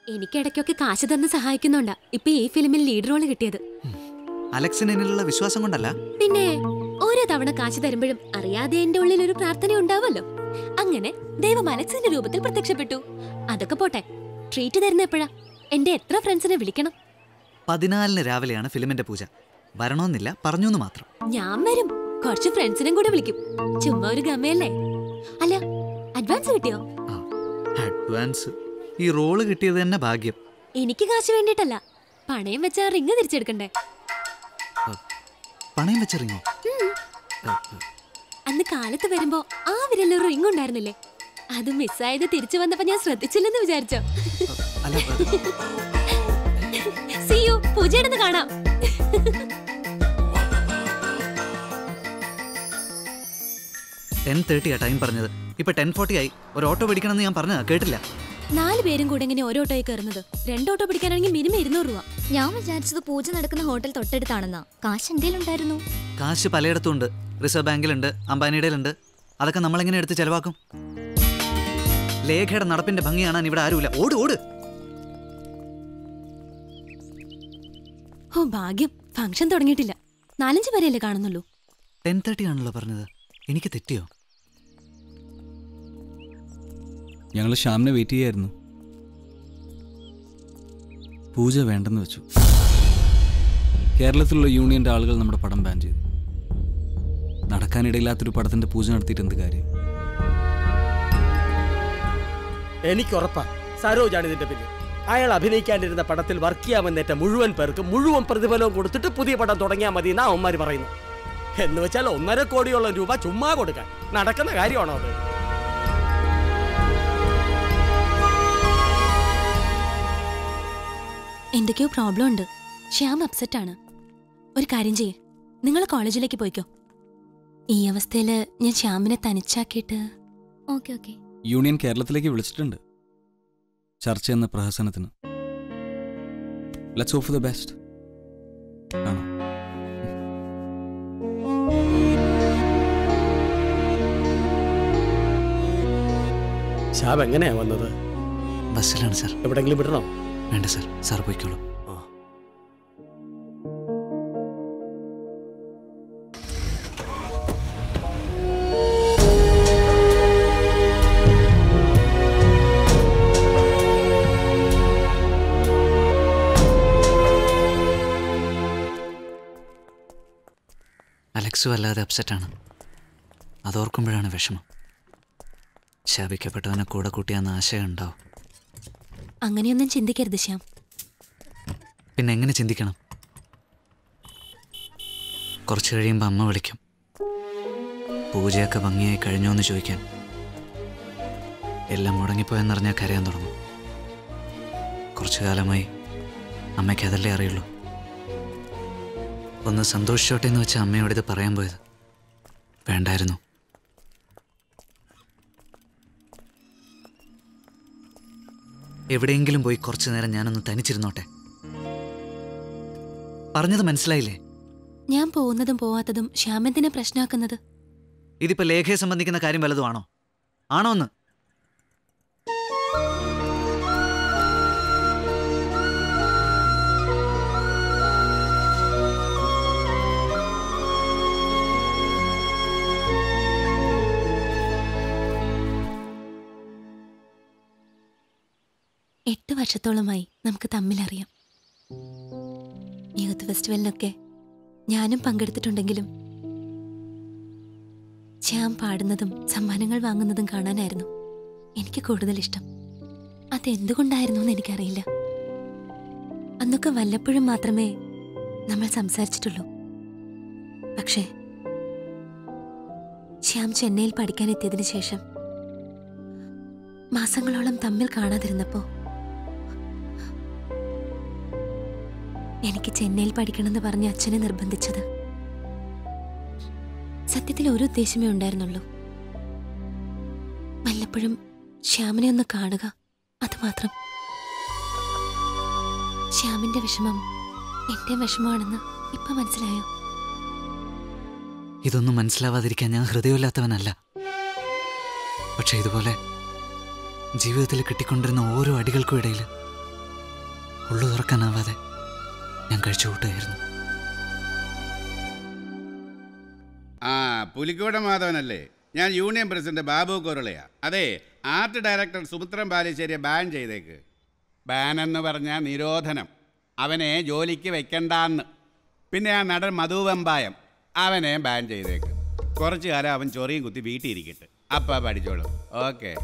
എനിക്കിടയ്ക്കൊക്കെ കാശ് തന്ന് സഹായിക്കുന്നുണ്ടാ ഇപ്പൊ ഈ ഫിലിമിൽ ലീഡ് റോള് കിട്ടിയത് അലക്സിന് എന്നിലുള്ള വിശ്വാസം കൊണ്ടല്ല പിന്നെ ഓരോ തവണ കാശ് തരുമ്പോഴും അറിയാതെ എന്റെ ഉള്ളിൽ ഒരു പ്രാർത്ഥന ഉണ്ടാവല്ലോ അങ്ങനെ ദൈവം അലക്സിന്റെ രൂപത്തിൽ പ്രത്യക്ഷപ്പെട്ടു അതൊക്കെ പോട്ടെ ട്രീറ്റ് തരുന്ന എപ്പോഴാ എന്റെ എത്ര ഫ്രണ്ട്സിനെ വിളിക്കണം പതിനാലിന് രാവിലെയാണ് ഫിലിമിന്റെ പൂജ വരണമെന്നില്ല പറഞ്ഞു എന്ന് മാത്രം ഞാൻ വരും കുറച്ച് ഫ്രണ്ട്സിനെയും കൂടെ വിളിക്കും ചുമ്മാ ഒരു ഗമയല്ലേ അല്ല അഡ്വാൻസ് കിട്ടിയോ അഡ്വാൻസ് ഈ റോള് കിട്ടിയത് തന്നെ ഭാഗ്യം എനിക്ക് കാശ് വേണ്ടിട്ടല്ല പണയം വെച്ച ആ റിങ് തിരിച്ചെടുക്കണ്ടേ പണയം വെച്ചെറിഞ്ഞോ അന്ന് കാലത്ത് വരുമ്പോ ആ വിരലിൽ ഒരു റിങ് ഉണ്ടായിരുന്നില്ലേ അത് മിസ്സായത് തിരിച്ചു വന്നപ്പോ ഞാൻ ശ്രദ്ധിച്ചില്ലെന്ന് വിചാരിച്ചോ അല്ല അത് സിയു പൂജയുടെ കാണാം ടെൻ തേർട്ടിയാ ടൈം പറഞ്ഞത് ഇപ്പൊ ടെൻ ഫോർട്ടി ആയി ഒരു ഓട്ടോ പിടിക്കണമെന്ന് ഞാൻ പറഞ്ഞതാ കേട്ടില്ല നാല് പേരും കൂടെ എങ്ങനെ ഓരോ ഓട്ടോയിൽ കയറുന്നത് രണ്ട് ഓട്ടോ പിടിക്കാനാണെങ്കിൽ മിനിമം ഇരുന്നൂറ് രൂപ ഞാൻ വിചാരിച്ചത് പൂജ നടക്കുന്ന ഹോട്ടൽ തൊട്ടടുത്താണെന്നാ കാശ് എന്റെ ഉണ്ടായിരുന്നു കാശ് പലയിടത്തും ഉണ്ട് റിസർവ് ബാങ്കിലുണ്ട് അംബാനിയുടെയിലുണ്ട് അതൊക്കെ നമ്മളെങ്ങനെ എടുത്ത് ചെലവാക്കും ലേഖയുടെ നടപ്പിന്റെ ഭംഗി കാണാൻ ഇവിടെ ആരുമില്ല ഓട് ഓട് ഓ ഭാഗ്യം ഫംഗ്ഷൻ തുടങ്ങിയിട്ടില്ല നാലഞ്ച് പേരെയല്ലേ കാണുന്നുള്ളൂ ടെൻ തേർട്ടി ആണല്ലോ പറഞ്ഞത് എനിക്ക് തെറ്റിയോ ഞങ്ങൾ ശ്യാമിനെ വെയിറ്റ് ചെയ്യായിരുന്നു പൂജ വേണ്ടെന്ന് വെച്ചു കേരളത്തിലുള്ള യൂണിയന്റെ ആളുകൾ നമ്മുടെ പടം ബാൻ ചെയ്തു നടക്കാനിടയില്ലാത്തൊരു പടത്തിന്റെ പൂജ നടത്തിയിട്ട് എന്ത് കാര്യം എനിക്കുറപ്പാ സരോജാണ് ഇതിന്റെ പിന്നിൽ അയാൾ അഭിനയിക്കാണ്ടിരുന്ന പടത്തിൽ വർക്ക് ചെയ്യാമെന്നേറ്റ മുഴുവൻ പേർക്ക് മുഴുവൻ പ്രതിഫലവും കൊടുത്തിട്ട് പുതിയ പടം തുടങ്ങിയാൽ മതി എന്നാ അവന്മാർ പറയുന്നു എന്ന് വെച്ചാൽ ഒന്നര കോടിയോളം രൂപ ചുമ്മാ കൊടുക്കാൻ നടക്കുന്ന കാര്യമാണോ അത് എന്തൊക്കെയോ പ്രോബ്ലം ഉണ്ട് ശ്യാം അപ്സെറ്റ് ആണ് ഒരു കാര്യം ചെയ്യേ നിങ്ങൾ കോളേജിലേക്ക് പോയിക്കോ ഈ അവസ്ഥയില് ഞാൻ ശ്യാമിനെ തനിച്ചാക്കിയിട്ട് ഓക്കെ ഓക്കെ യൂണിയൻ കേരളത്തിലേക്ക് വിളിച്ചിട്ടുണ്ട് ചർച്ച എന്ന പ്രഹസനത്തിന് ലെറ്റ്സ് ഓഫ് ദ ബെസ്റ്റ് ആണോ ശാബ് എങ്ങനെയാ വന്നത് ബസ്സിലാണ് സാർ എവിടെങ്കിലും വിടണോ വേണ്ട സാർ സാർ പോയിക്കോളൂ ആ. അലക്സും അല്ലാതെ അപ്സെറ്റാണ് അതോർക്കുമ്പോഴാണ് വിഷമം ശാപിക്കപ്പെട്ടവനെ കൂടെ കൂട്ടിയാന്ന് ആശയം ഉണ്ടാവും അങ്ങനെയൊന്നും ചിന്തിക്കരുത് ശ്യാം പിന്നെ എങ്ങനെ ചിന്തിക്കണം കുറച്ച് കഴിയുമ്പോൾ അമ്മ വിളിക്കും പൂജയൊക്കെ ഭംഗിയായി കഴിഞ്ഞോ എന്ന് ചോദിക്കാൻ എല്ലാം മുടങ്ങിപ്പോയെന്നറിഞ്ഞാൽ കരയാൻ തുടങ്ങും കുറച്ചു കാലമായി അമ്മയ്ക്ക് അതല്ലേ അറിയുള്ളൂ ഒന്ന് സന്തോഷിച്ചോട്ടെ എന്ന് വെച്ച അമ്മയോട് ഇത് പറയാൻ പോയത് വേണ്ടായിരുന്നു എവിടെയെങ്കിലും പോയി കുറച്ചു നേരം ഞാനൊന്ന് തനിച്ചിരുന്നോട്ടെ പറഞ്ഞത് മനസ്സിലായില്ലേ ഞാൻ പോകുന്നതും പോവാത്തതും ശ്യാമെന്തിനെ പ്രശ്നമാക്കുന്നത് ഇതിപ്പോ ലേഖയെ സംബന്ധിക്കുന്ന കാര്യം വല്ലതും ആണോ ആണോ എന്ന് എട്ട് വർഷത്തോളമായി നമുക്ക് തമ്മിലറിയാം യൂത്ത് ഫെസ്റ്റിവലിനൊക്കെ ഞാനും പങ്കെടുത്തിട്ടുണ്ടെങ്കിലും ശ്യാം പാടുന്നതും സമ്മാനങ്ങൾ വാങ്ങുന്നതും കാണാനായിരുന്നു എനിക്ക് കൂടുതൽ ഇഷ്ടം അതെന്തുകൊണ്ടായിരുന്നു എന്ന് എനിക്കറിയില്ല അന്നൊക്കെ വല്ലപ്പോഴും മാത്രമേ നമ്മൾ സംസാരിച്ചിട്ടുള്ളൂ പക്ഷേ ശ്യാം ചെന്നൈയിൽ പഠിക്കാനെത്തിയതിനു ശേഷം മാസങ്ങളോളം തമ്മിൽ കാണാതിരുന്നപ്പോ എനിക്ക് ചെന്നൈയിൽ പഠിക്കണമെന്ന് പറഞ്ഞ് അച്ഛനെ നിർബന്ധിച്ചത് സത്യത്തിൽ ഒരു ഉദ്ദേശമേ ഉണ്ടായിരുന്നുള്ളൂ വല്ലപ്പോഴും ശ്യാമിനെ ഒന്ന് കാണുക അത് മാത്രം ശ്യാമിന്റെ വിഷമം എന്റെ വിഷമമാണെന്ന് ഇപ്പൊ മനസ്സിലായോ ഇതൊന്നും മനസ്സിലാവാതിരിക്കാൻ ഞാൻ ഹൃദയമില്ലാത്തവനല്ല പക്ഷെ ഇതുപോലെ ജീവിതത്തിൽ കിട്ടിക്കൊണ്ടിരുന്ന ഓരോ അടികൾക്കും ഇടയിൽ ഉള്ളു തുറക്കാനാവാതെ ഞാൻ കഴിച്ചു കൂട്ടുകയായിരുന്നു ആ പുലിക്കോട് മാധവനല്ലേ ഞാൻ യൂണിയൻ പ്രസിഡന്റ് ബാബു കൊറളയാ അതെ ആർട്ട് ഡയറക്ടർ സുമിത്രം ബാലുശ്ശേരിയെ ബാൻ ചെയ്തേക്ക് ബാൻ എന്ന് പറഞ്ഞാൽ നിരോധനം അവനെ ജോലിക്ക് വെക്കണ്ടാന്ന് പിന്നെ ആ നടൻ മധു വെമ്പായം അവനെ ബാൻ ചെയ്തേക്ക് കുറച്ചു കാലം അവൻ ചൊറിയും കുത്തി വീട്ടിൽ ഇരിക്കട്ടെ അപ്പ പഠിച്ചോളും ഓക്കെ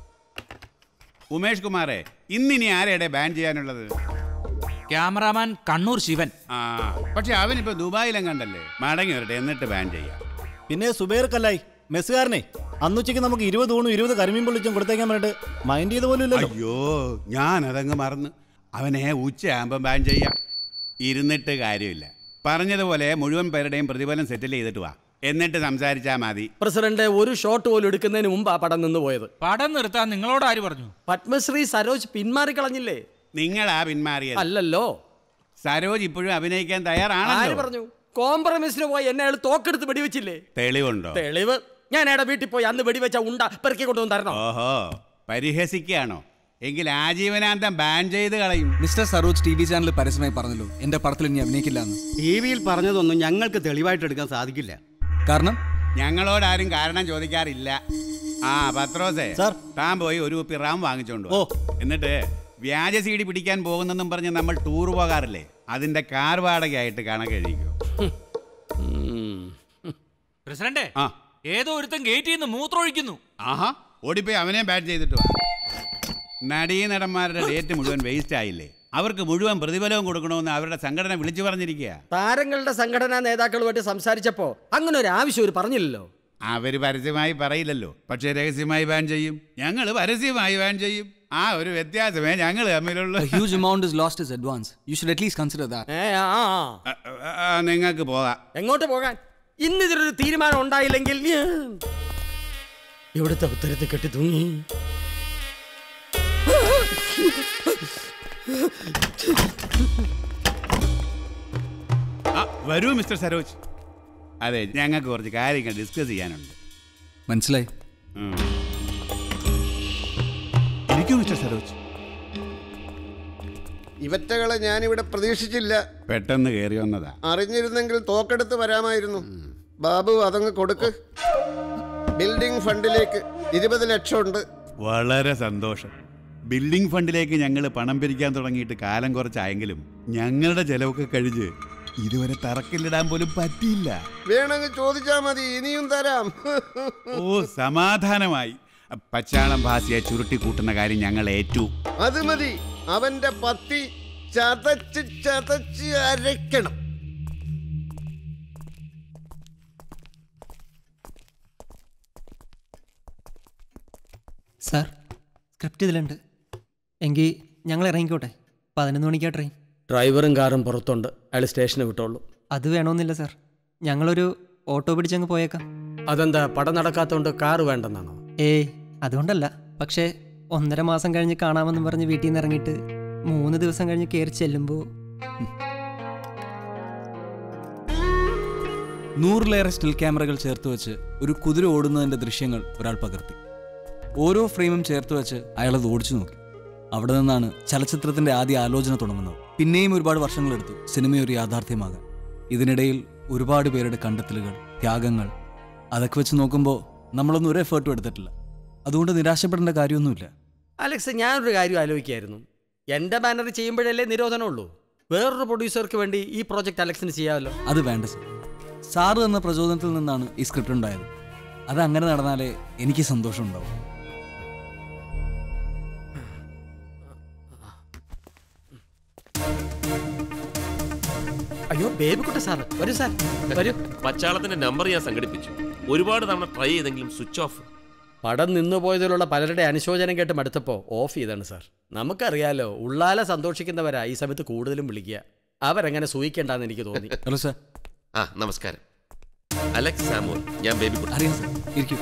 ഉമേഷ് കുമാറെ ഇന്നിനി ആരെയുടെ ബാൻ ചെയ്യാനുള്ളത് ക്യാമറാമാൻ കണ്ണൂർ ശിവൻ ആ പക്ഷെ അവനിപ്പോ ദുബായിലും കണ്ടല്ലേ മടങ്ങി വരട്ടെ എന്നിട്ട് ബാൻ ചെയ്യാം പിന്നെ സുബൈർ കല്ലായി മെസ്സുകാരനെ അന്നുച്ചയ്ക്ക് നമുക്ക് ഇരുപത് ഊണും ഇരുപത് കരിമീൻ പൊള്ളിച്ചും കൊടുത്തേക്കാൻ വേണ്ടിട്ട് മൈൻഡ് ചെയ്ത പോലും ഇല്ലല്ലോ അയ്യോ ഞാൻ അതങ്ങ് മറന്നു അവനെ ഉച്ചയാകുമ്പം ബാൻ ചെയ്യാം ഇരുന്നിട്ട് കാര്യമില്ല പറഞ്ഞതുപോലെ മുഴുവൻ പേരുടെയും പ്രതിഫലം സെറ്റിൽ ചെയ്തിട്ട് വാ എന്നിട്ട് സംസാരിച്ചാൽ മതി പ്രസിഡന്റ് ഒരു ഷോട്ട് പോലും എടുക്കുന്നതിന് മുമ്പ് ആ പടം നിന്ന് പോയത് പടം നിർത്താൻ നിങ്ങളോട് ആര് പറഞ്ഞു പത്മശ്രീ സരോജ് പിന്മാറിക്കളഞ്ഞില്ലേ നിങ്ങളാ പിന്മാറിയത് അല്ലല്ലോ സരോജ് ഇപ്പോഴും അഭിനയിക്കാൻ ആര് തയ്യാറാണല്ലോ പറഞ്ഞു കോംപ്രമൈസിന് പോയി എന്നെ അയാൾ തോക്കെടുത്ത് വെടിവെച്ചില്ലേ തെളിവുണ്ടോ തെളിവ് ഞാൻ എയുടെ വീട്ടിൽ പോയി അന്ന് വെടിവെച്ച ഉണ്ട പെറുക്കി കൊണ്ടുവന്ന് തരണോ ഓഹോ പരിഹസിക്കുകയാണോ എങ്കിൽ ആജീവനാന്തം ബാൻ ചെയ്ത് കളയും mister Saroj T V channel പരസ്യമായി പറഞ്ഞല്ലോ എന്റെ പടത്തിൽ ഇനി അഭിനയിക്കില്ല എന്ന് ടി വിയിൽ പറഞ്ഞതൊന്നും ഞങ്ങൾക്ക് തെളിവായിട്ട് എടുക്കാൻ സാധിക്കില്ല കാരണം ഞങ്ങളോട് ആരും കാരണം ചോദിക്കാറില്ല ആ പത്രോസേ സാർ. താൻ പോയി ഒരു കുപ്പി റാം വാങ്ങിച്ചോണ്ട് വാ. ഓ. എന്നിട്ട് വ്യാജ സീഡി പിടിക്കാൻ പോകുന്നെന്നും പറഞ്ഞ് നമ്മൾ ടൂർ പോകാറില്ലേ അതിന്റെ കാർ വാടകയായിട്ട് കണക്കെഴിക്കോ പ്രസിഡന്റ് ആ ഏതോ ഒരുത്തൻ ഗേറ്റിൽ നിന്ന് മൂത്രമൊഴിക്കുന്നു ആഹാ ഓടിപ്പോയി അവനെ ബാറ്റ് ചെയ്തിട്ട് വാ നടീനടന്മാരുടെ ഡേറ്റ് മുഴുവൻ വേസ്റ്റ് ആയില്ലേ അവർക്ക് മുഴുവൻ പ്രതിഫലവും കൊടുക്കണമെന്ന് അവരുടെ സംഘടന വിളിച്ചു പറഞ്ഞിരിക്കുക താരങ്ങളുടെ സംഘടനാ നേതാക്കളുമായിട്ട് സംസാരിച്ചപ്പോ അങ്ങനെ ഒരു ആവശ്യം ഒരു പറഞ്ഞില്ലല്ലോ അവര് പരസ്യമായി പറയില്ലല്ലോ പക്ഷേ രഹസ്യമായി ബാൻ ചെയ്യും ഞങ്ങൾ പരസ്യമായി ബാൻ ചെയ്യും ആ ഒരു വ്യത്യാസമേ ഞങ്ങൾ തമ്മിലുള്ള huge amount is lost is advance you should at least consider that uh ah ആ. നിങ്ങൾക്ക് പോകാം എങ്ങോട്ട് പോകാൻ ഇന്ന് ഇതിലൊരു തീരുമാനം ഉണ്ടായില്ലെങ്കിൽ ഞാൻ ഇവിടുത്തെ ഉത്തരത്തിൽ കെട്ടി തൂങ്ങി ആ, വരൂ മിസ്റ്റർ സരോജ് അതെ ഞങ്ങൾക്ക് കുറച്ച് കാര്യങ്ങൾ ഡിസ്കസ് ചെയ്യാനുണ്ട് മനസ്സിലായി ഉം. ഇരിക്കൂ മിസ്റ്റർ സരോജ് ഇവറ്റകളെ ഞാനിവിടെ പ്രതീക്ഷിച്ചില്ല പെട്ടെന്ന് കയറി വന്നതാ അറിഞ്ഞിരുന്നെങ്കിൽ തോക്കെടുത്ത് വരാമായിരുന്നു ബാബു അതങ്ങ് കൊടുക്ക് ബിൽഡിംഗ് ഫണ്ടിലേക്ക് ഇരുപത് ലക്ഷം ഉണ്ട് വളരെ സന്തോഷം ബിൽഡിംഗ് ഫണ്ടിലേക്ക് ഞങ്ങൾ പണം പിരിക്കാൻ തുടങ്ങിയിട്ട് കാലം കുറച്ചായെങ്കിലും ഞങ്ങളുടെ ചെലവൊക്കെ കഴിഞ്ഞ് ഇതുവരെ തറക്കില്ലിടാൻ പോലും പറ്റിയില്ല വേണമെങ്കിൽ ചോദിച്ചാ മതി ഇനിയും തരാം ഓ സമാധാനമായി പച്ചാളം ഭാസിയെ ചുരുട്ടി കൂട്ടുന്ന കാര്യം ഞങ്ങൾ ഏറ്റു അത് മതി അവന്റെ പത്തി ചതച്ച് ചതച്ച് അരയ്ക്കണം സാർ സ്ക്രിപ്റ്റ് ഇതിലുണ്ട് എങ്കിൽ ഞങ്ങൾ ഇറങ്ങിക്കോട്ടെ പതിനൊന്ന് മണിക്കാ ട്രെയിൻ ഡ്രൈവറും കാറും പുറത്തുണ്ട് അയാൾ സ്റ്റേഷന് വിട്ടോളൂ അത് വേണമെന്നില്ല സാർ ഞങ്ങളൊരു ഓട്ടോ പിടിച്ചങ്ങ് പോയേക്കാം അതെന്താ പടം നടക്കാത്തോണ്ട് കാറ് വേണ്ടെന്നാണോ ഏയ് അതുകൊണ്ടല്ല പക്ഷേ ഒന്നര മാസം കഴിഞ്ഞ് കാണാമെന്ന് പറഞ്ഞ് വീട്ടിൽ നിന്ന് ഇറങ്ങിയിട്ട് മൂന്ന് ദിവസം കഴിഞ്ഞ് കയറി ചെല്ലുമ്പോൾ നൂറിലേറെ സ്റ്റിൽ ക്യാമറകൾ ചേർത്ത് വെച്ച് ഒരു കുതിര ഓടുന്നതിന്റെ ദൃശ്യങ്ങൾ ഒരാൾ പകർത്തി ഓരോ ഫ്രെയിമും ചേർത്ത് വെച്ച് അയാൾ അത് ഓടിച്ചു നോക്കി അവിടെ നിന്നാണ് ചലച്ചിത്രത്തിന്റെ ആദ്യ ആലോചന തുടങ്ങുന്നത് പിന്നെയും ഒരുപാട് വർഷങ്ങളെടുത്തു സിനിമ ഒരു യാഥാർത്ഥ്യമാകാൻ ഇതിനിടയിൽ ഒരുപാട് പേരുടെ കണ്ടെത്തലുകൾ ത്യാഗങ്ങൾ അതൊക്കെ വെച്ച് നോക്കുമ്പോൾ നമ്മളൊന്നും ഒരു എഫേർട്ടും എടുത്തിട്ടില്ല അതുകൊണ്ട് നിരാശപ്പെടേണ്ട കാര്യമൊന്നുമില്ല അലക്സ് ഞാനൊരു കാര്യം ആലോചിക്കായിരുന്നു എൻ്റെ ബാനർ ചെയ്യുമ്പോഴല്ലേ നിരോധനമുള്ളൂ വേറൊരു പ്രൊഡ്യൂസർക്ക് വേണ്ടി ഈ പ്രോജക്റ്റ് അലക്സിന് ചെയ്യാമല്ലോ അത് വേണ്ട സർ സാറ് എന്ന പ്രചോദനത്തിൽ നിന്നാണ് ഈ സ്ക്രിപ്റ്റ് ഉണ്ടായത് അത് അങ്ങനെ നടന്നാലേ എനിക്ക് സന്തോഷം ഉണ്ടാവും അയ്യോ ബേബിക്കുട്ട സാർ വരൂ സാർ വരൂ പച്ചാളത്തിന്റെ നമ്പർ ഞാൻ സംഘടിപ്പിച്ചു ഒരുപാട് തവണ ട്രൈ ചെയ്തെങ്കിലും സ്വിച്ച് ഓഫ് പടം നിന്നു പോയതിലുള്ള പലരുടെ അനുശോചനം കേട്ട് മടുത്തപ്പോൾ ഓഫ് ചെയ്താണ് സാർ നമുക്കറിയാലോ ഉള്ളാലെ സന്തോഷിക്കുന്നവരാ ഈ സമയത്ത് കൂടുതലും വിളിക്കുക അവരെങ്ങനെ സൂഹിക്കേണ്ടെന്ന് എനിക്ക് തോന്നി ഹലോ സാർ ആ നമസ്കാരം അലക്സ് സാമുവൽ ഞാൻ ബേബി കുട്ടൻ. അറിയാം സാർ ഇരിക്കൂ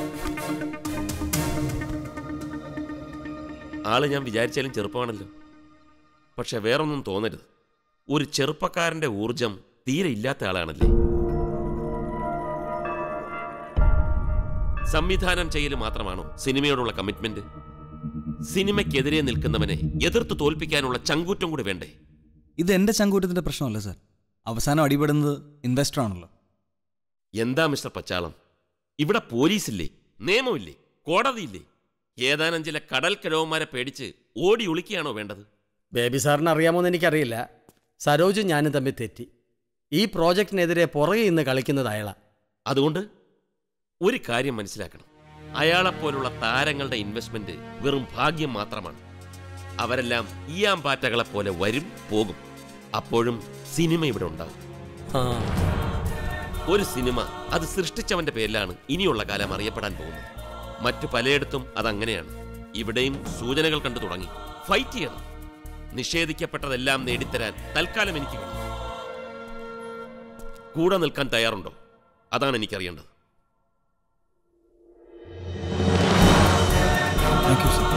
ആള് ഞാൻ വിചാരിച്ചാലും ചെറുപ്പമാണല്ലോ പക്ഷെ വേറൊന്നും തോന്നരുത് ഒരു ചെറുപ്പക്കാരന്റെ ഊർജം തീരെ ഇല്ലാത്ത ആളാണല്ലേ സംവിധാനം ചെയ്യൽ മാത്രമാണോ സിനിമയോടുള്ള കമ്മിറ്റ്മെന്റ് സിനിമയ്ക്കെതിരെ നിൽക്കുന്നവനെ എതിർത്ത് തോൽപ്പിക്കാനുള്ള ചങ്കൂറ്റം കൂടി വേണ്ടേ ഇത് എൻ്റെ ചങ്കൂറ്റത്തിൻ്റെ പ്രശ്നമല്ല സാർ അവസാനം അടിപെടുന്നത് ഇൻവെസ്റ്റർ ആണല്ലോ എന്താ മിസ്റ്റർ പച്ചാളം ഇവിടെ പോലീസില്ലേ നിയമമില്ലേ കോടതിയില്ലേ ഏതാനും ചില കടൽ കിഴവന്മാരെ പേടിച്ച് ഓടി ഒളിക്കുകയാണോ വേണ്ടത് ബേബി സാറിന് അറിയാമോന്ന് എനിക്കറിയില്ല സരോജും ഞാനും തമ്മിൽ തെറ്റി ഈ പ്രോജക്റ്റിനെതിരെ പുറകെ ഇന്ന് കളിക്കുന്നത് അയാളാ അതുകൊണ്ട് ഒരു കാര്യം മനസ്സിലാക്കണം അയാളെപ്പോലുള്ള താരങ്ങളുടെ ഇൻവെസ്റ്റ്മെന്റ് വെറും ഭാഗ്യം മാത്രമാണ് അവരെല്ലാം ഈയാമ്പാറ്റകളെ പോലെ വരും പോകും അപ്പോഴും സിനിമ ഇവിടെ ഉണ്ടാകും ഒരു സിനിമ അത് സൃഷ്ടിച്ചവന്റെ പേരിലാണ് ഇനിയുള്ള കാലം അറിയപ്പെടാൻ പോകുന്നത് മറ്റു പലയിടത്തും അതങ്ങനെയാണ് ഇവിടെയും സൂചനകൾ കണ്ടു തുടങ്ങി ഫൈറ്റ് ചെയ്യണം നിഷേധിക്കപ്പെട്ടതെല്ലാം നേടിത്തരാൻ തൽക്കാലം എനിക്ക് കഴിയും കൂടെ നിൽക്കാൻ തയ്യാറുണ്ടോ അതാണ് എനിക്കറിയേണ്ടത് താങ്ക് യു സാർ